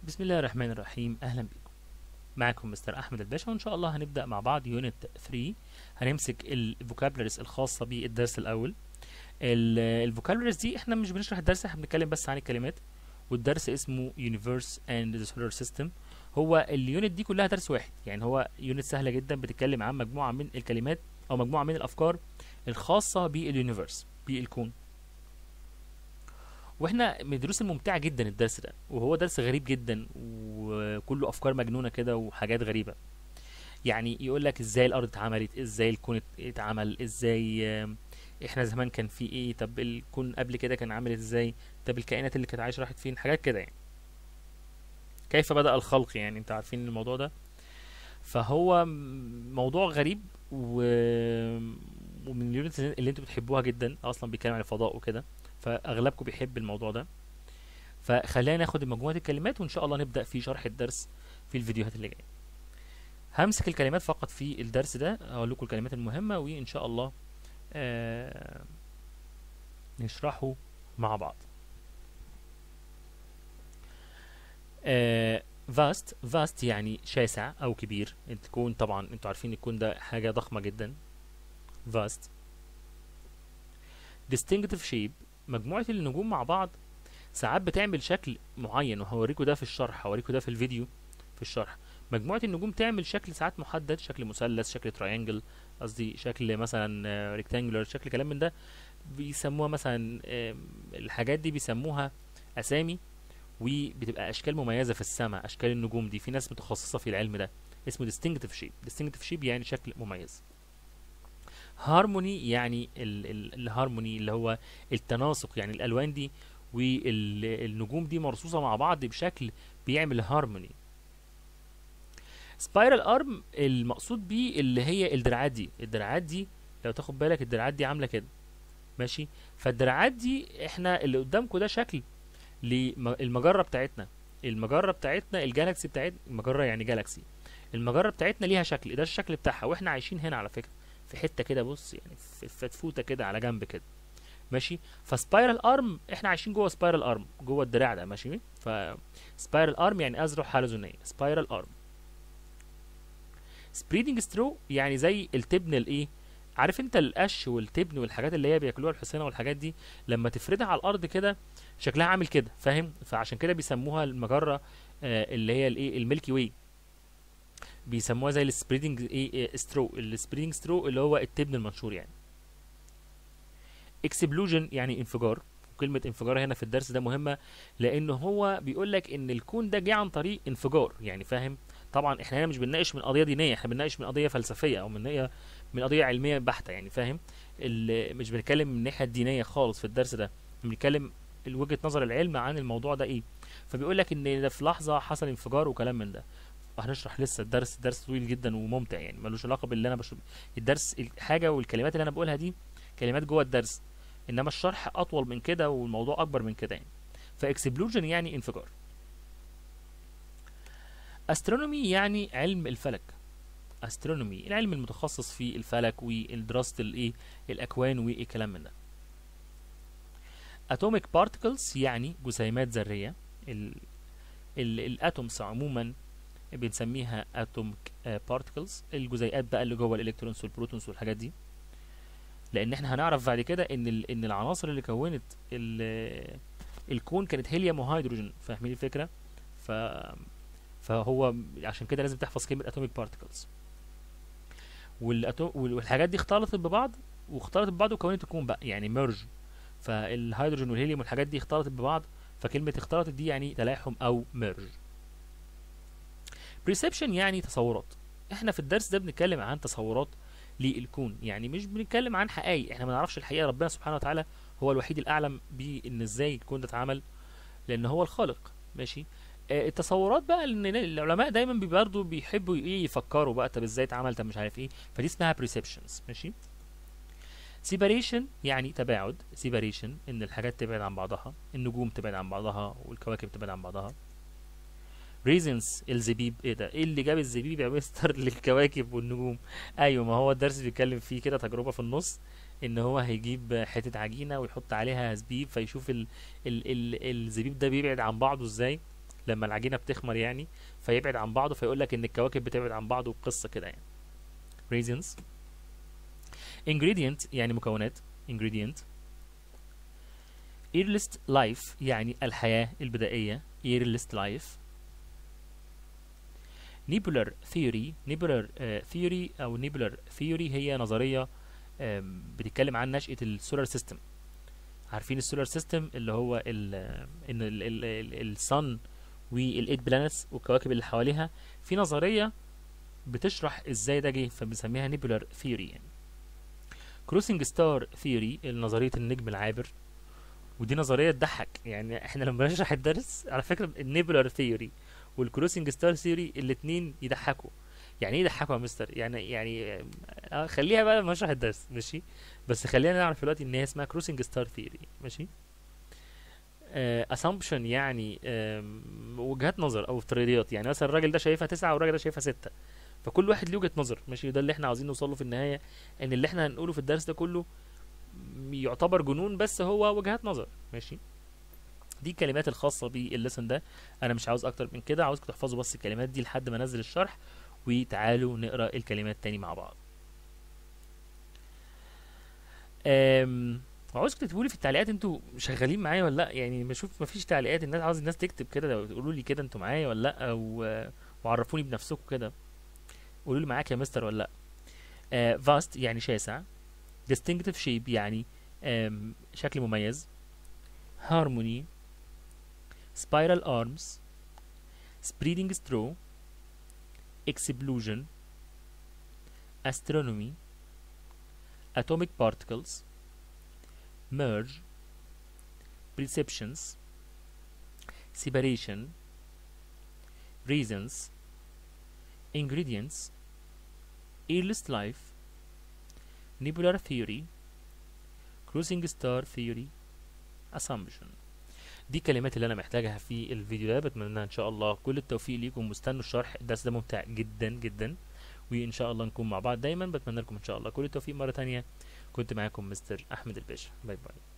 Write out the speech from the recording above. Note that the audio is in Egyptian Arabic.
بسم الله الرحمن الرحيم اهلا بكم معكم مستر احمد الباشا وان شاء الله هنبدا مع بعض يونت 3 هنمسك الفوكابلريز الخاصه بالدرس الاول الفوكابلريز دي احنا مش بنشرح الدرس احنا بنتكلم بس عن الكلمات والدرس اسمه Universe and the Solar System هو اليونت دي كلها درس واحد يعني هو يونت سهله جدا بتتكلم عن مجموعه من الكلمات او مجموعه من الافكار الخاصه باليونيفرس بالكون واحنا من الدروس الممتعه جدا الدرس ده وهو درس غريب جدا وكله افكار مجنونه كده وحاجات غريبه يعني يقول لك ازاي الارض اتعملت ازاي الكون اتعمل ازاي آم، احنا زمان كان في ايه طب الكون قبل كده كان عامل ازاي طب الكائنات اللي كانت عايشه راحت فين حاجات كده يعني كيف بدأ الخلق يعني انتوا عارفين الموضوع ده فهو م- موضوع غريب و... ومن اليونتس اللي انتوا بتحبوها جدا اصلا بيتكلم عن الفضاء وكده فاغلبكم بيحب الموضوع ده فخلينا ناخد مجموعه الكلمات وان شاء الله نبدا في شرح الدرس في الفيديوهات اللي جايه همسك الكلمات فقط في الدرس ده اقول لكم الكلمات المهمه وان شاء الله آه نشرحه مع بعض آه فاست فاست يعني شاسع او كبير الكون طبعا انتوا عارفين الكون ده حاجه ضخمه جدا فاست distinctive shape مجموعة النجوم مع بعض ساعات بتعمل شكل معين وهوريكم ده في الشرح هوريكم ده في الفيديو في الشرح مجموعة النجوم تعمل شكل ساعات محدد شكل مثلث شكل تراينجل قصدي شكل مثلا ريكتانجولار شكل كلام من ده بيسموها مثلا آم، الحاجات دي بيسموها اسامي وبتبقى اشكال مميزه في السماء اشكال النجوم دي في ناس متخصصه في العلم ده اسمه distinctive shape distinctive shape يعني شكل مميز هارموني يعني ال- ال- الهارموني اللي هو التناسق يعني الالوان دي والنجوم دي مرصوصه مع بعض بشكل بيعمل هارموني سبايرال ارم المقصود بيه اللي هي الدراعات دي الدراعات دي لو تاخد بالك الدراعات دي عامله كده ماشي فالدراعات دي احنا اللي قدامكم ده شكل للمجره بتاعتنا المجره بتاعتنا الجالاكسي بتاعتنا المجره يعني جالاكسي المجره بتاعتنا ليها شكل ده الشكل بتاعها واحنا عايشين هنا على فكره في حته كده بص يعني في فتفوته كده على جنب كده ماشي فسبايرال ارم احنا عايشين جوه سبايرال ارم جوه الدراع ده ماشي ف سبايرال ارم يعني اذرع حلزونيه سبايرال ارم سبريدنج سترو يعني زي التبن الايه عارف انت القش والتبن والحاجات اللي هي بياكلوها الحصينه والحاجات دي لما تفردها على الارض كده شكلها عامل كده فاهم فعشان كده بيسموها المجره آه اللي هي الايه الميلكي واي بيسموها زي السبريدنج ايه سترو السبريدنج سترو اللي هو التبن المنشور يعني اكسبلوجن يعني انفجار كلمة انفجار هنا في الدرس ده مهمة لأن هو بيقول لك إن الكون ده جه عن طريق انفجار يعني فاهم طبعا احنا هنا مش بنناقش من قضية دينية احنا بنناقش من قضية فلسفية أو من قضية من قضية علمية بحتة يعني فاهم ال- مش بنتكلم من الناحية الدينية خالص في الدرس ده بنتكلم وجهة نظر العلم عن الموضوع ده ايه فبيقول لك ان ده في لحظة حصل انفجار وكلام من ده وهنشرح لسه الدرس الدرس طويل جدا وممتع يعني ملوش علاقه باللي انا بشرح الدرس الحاجه والكلمات اللي انا بقولها دي كلمات جوه الدرس انما الشرح اطول من كده والموضوع اكبر من كده يعني فاكسبلوجن يعني انفجار استرونومي يعني علم الفلك استرونومي العلم المتخصص في الفلك ودراسه الايه الاكوان والكلام من ده atomic particles يعني جسيمات ذريه ال ال الاتومز عموما بنسميها اتوميك بارتكلز الجزيئات بقى اللي جوه الالكترونز والبروتونز والحاجات دي لان احنا هنعرف بعد كده ان ال- ان العناصر اللي كونت ال- الكون كانت هيليوم وهيدروجين فاهمين الفكره ف فهو عشان كده لازم تحفظ كلمه اتوميك بارتكلز والحاجات دي اختلطت ببعض واختلطت ببعض وكونت الكون بقى يعني ميرج فالهيدروجين والهيليوم والحاجات دي اختلطت ببعض فكلمه اختلطت دي يعني تلاحم او ميرج بريسبشن يعني تصورات احنا في الدرس ده بنتكلم عن تصورات للكون يعني مش بنتكلم عن حقائق احنا ما نعرفش الحقيقه ربنا سبحانه وتعالى هو الوحيد الاعلم بان ازاي الكون ده اتعمل لان هو الخالق ماشي آه التصورات بقى ان العلماء دايما بي- برضه بيحبوا ايه يفكروا بقى طب ازاي اتعمل طب مش عارف ايه فدي اسمها بريسبشنز ماشي سيباريشن يعني تباعد سيباريشن ان الحاجات تبعد عن بعضها النجوم تبعد عن بعضها والكواكب تبعد عن بعضها ريزنس الزبيب ايه ده ايه اللي جاب الزبيب يا مستر للكواكب والنجوم ايوه ما هو الدرس بيتكلم فيه كده تجربه في النص ان هو هيجيب حته عجينه ويحط عليها زبيب فيشوف ال ال ال الزبيب ده بيبعد عن بعضه ازاي لما العجينه بتخمر يعني فيبعد عن بعضه فيقول لك ان الكواكب بتبعد عن بعض وقصه كده يعني reasons ingredient يعني مكونات ingredient earliest life يعني الحياة البدائية earliest life nebular theory nebular uh, theory أو nebular theory هي نظرية um, بتتكلم عن نشأة السولار سيستم عارفين السولار سيستم اللي هو ال ان الصن والايت بلانتس والكواكب اللي حواليها في نظريه بتشرح ازاي ده جه فبنسميها نيبولار ثيوري يعني كروسنج ستار ثيوري نظريه النجم العابر ودي نظريه تضحك يعني احنا لما نشرح الدرس على فكره النيبولار ثيوري والكروسنج ستار ثيوري الاثنين يضحكوا يعني ايه يضحكوا يا مستر يعني يعني آه خليها بقى لما اشرح الدرس ماشي بس خلينا نعرف دلوقتي ان هي اسمها كروسنج ستار ثيوري ماشي اسامبشن يعني آم، وجهات نظر او افتراضيات يعني مثلا الراجل ده شايفها تسعة والراجل ده شايفها ستة فكل واحد له وجهة نظر ماشي ده اللي احنا عاوزين نوصله في النهاية ان اللي احنا هنقوله في الدرس ده كله م- يعتبر جنون بس هو وجهات نظر ماشي دي الكلمات الخاصة بالليسن ده انا مش عاوز اكتر من كده عاوزكم تحفظوا بس الكلمات دي لحد ما انزل الشرح وتعالوا نقرا الكلمات تاني مع بعض أم عاوزكم تكتبوا لي في التعليقات انتوا شغالين معايا ولا لا يعني بشوف مفيش تعليقات الناس عاوز الناس تكتب كده لو تقولوا لي كده انتوا معايا ولا لا و- وعرفوني بنفسكم كده قولوا لي معاك يا مستر ولا لا فاست يعني شاسع distinctive shape يعني آم، شكل مميز harmony spiral arms spreading straw explosion astronomy atomic particles merge perceptions separation reasons ingredients earliest life nebular theory cruising star theory assumption دي الكلمات اللي انا محتاجها في الفيديو ده بتمنى ان شاء الله كل التوفيق ليكم واستنوا الشرح الدرس ده ممتع جدا جدا وان شاء الله نكون مع بعض دايما بتمنى لكم ان شاء الله كل التوفيق مره تانية كنت معاكم مستر احمد الباشا باي باي